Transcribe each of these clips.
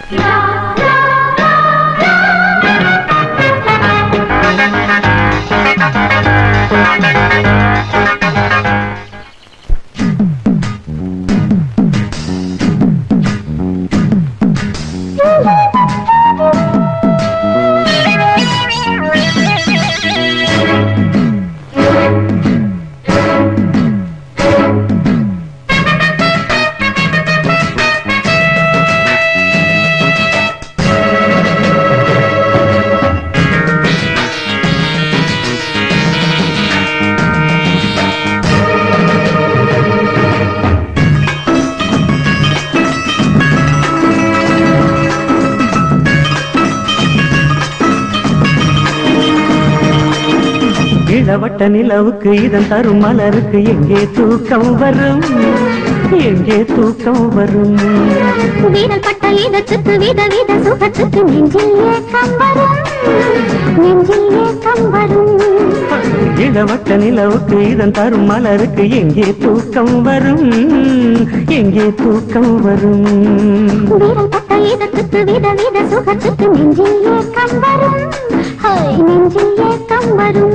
இளவட்ட நிலவுக்கு இதன் தரும் மலருக்கு எங்கே தூக்கம் வரும் எங்கே தூக்கம் வரும் வீரல் பட்ட இதத்துக்கு வித வித சுகத்துக்கு நெஞ்சில் ஏக்கம் வரும் நெஞ்சில் ஏக்கம் வரும் இளவட்ட நிலவுக்கு இதன் தரும் மலருக்கு எங்கே தூக்கம் வரும் எங்கே தூக்கம் வரும் வீரல் பட்ட இதத்துக்கு வித வித சுகத்துக்கு நெஞ்சில் ஏக்கம் வரும் ஹோய், நெஞ்சில் ஏக்கம் வரும்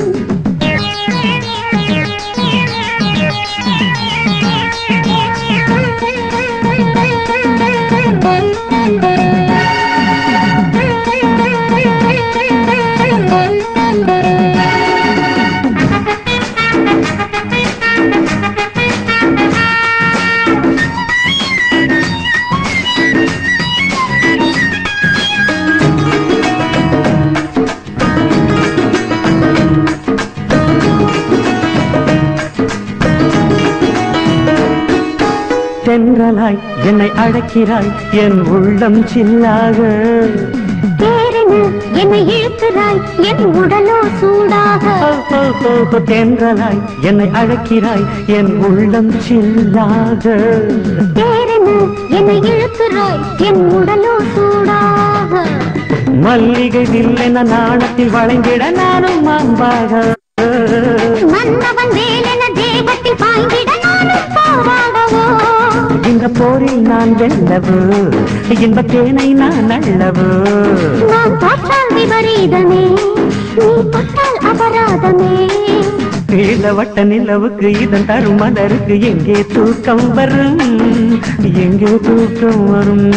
தென்றலாய் என்னை அழைக்கிறாய் என் உள்ளம் சில்லாக தேரென என்னை இழுக்கிறாய் என் உடலோ சூடாக ஓ, ஓ, ஓ, ஓ, தென்றலாய் என்னை அழைக்கிறாய் என் உள்ளம் சில்லாக தேரென என்னை இழுக்கிறாய் என் உடலோ சூடாக மல்லிகை வில்லென நாணத்தில் வளைந்திட நானும் மாம்பாக மன்னவன் வேலென தேகத்தில் பாய்ந்திட நானும் போராடவோ இந்த போரில் நான் வெல்லவோ இன்ப தேனை நான் அள்ளவோ நான் தோற்றால் விபரீதமே நீ தொட்டால் அபராதமே இளவட்ட நிலவுக்கு இதன் தரும் மலருக்கு எங்கே தூக்கம் வரும் எங்கே தூக்கம் வரும்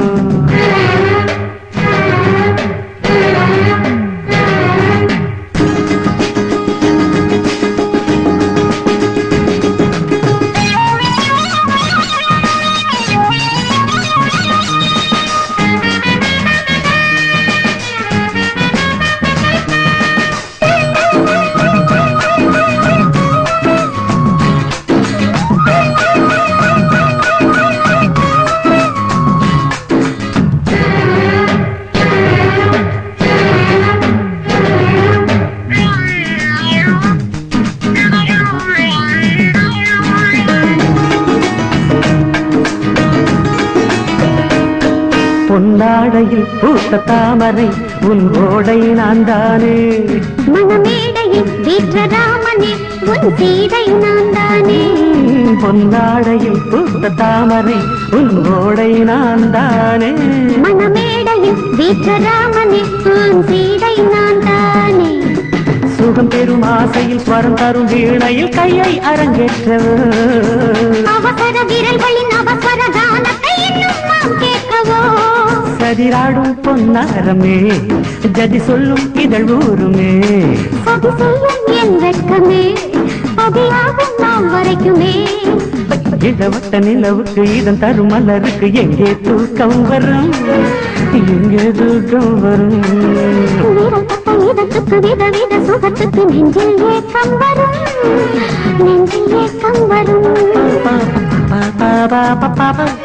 பொன்னாடையில் பூத்த தாமரை உன் ஓடை நான் தானே மணமேடையில் வீற்ற ராமனே உன் சீதை நான் தானே பொன்னாடையில் பூத்த தாமரை உன் ஓடை நான் தானே மணமேடையில் வீற்ற ராமனே உன் சீதை நான் தானே சுகம் பெறும் ஆசையில் ஸ்வரம் தரும் வீணையில் கையை அரங்கேற்றவோ அவசர விரல்களின் அவசர கானத்தை இன்னும் நாம் கேட்கவோ சதிராடும் பொன்னாரமே ஜதி சொல்லும் இதழ் ஊருமே சதி செய்யும் என் வெட்கமே பதியாகும் நாம் வரைக்குமே இளவட்ட நிலவுக்கு இதன் தரும் மலருக்கு எங்கே தூக்கம் வரும் எங்கே தூக்கம் வரும் வீரல் பட்ட இதத்துக்கு வித வித சுகத்துக்கு நெஞ்சில் ஏக்கம் வரும் நெஞ்சில் ஏக்கம் வரும் பா, பா, பா, பா, பா, பா, பா.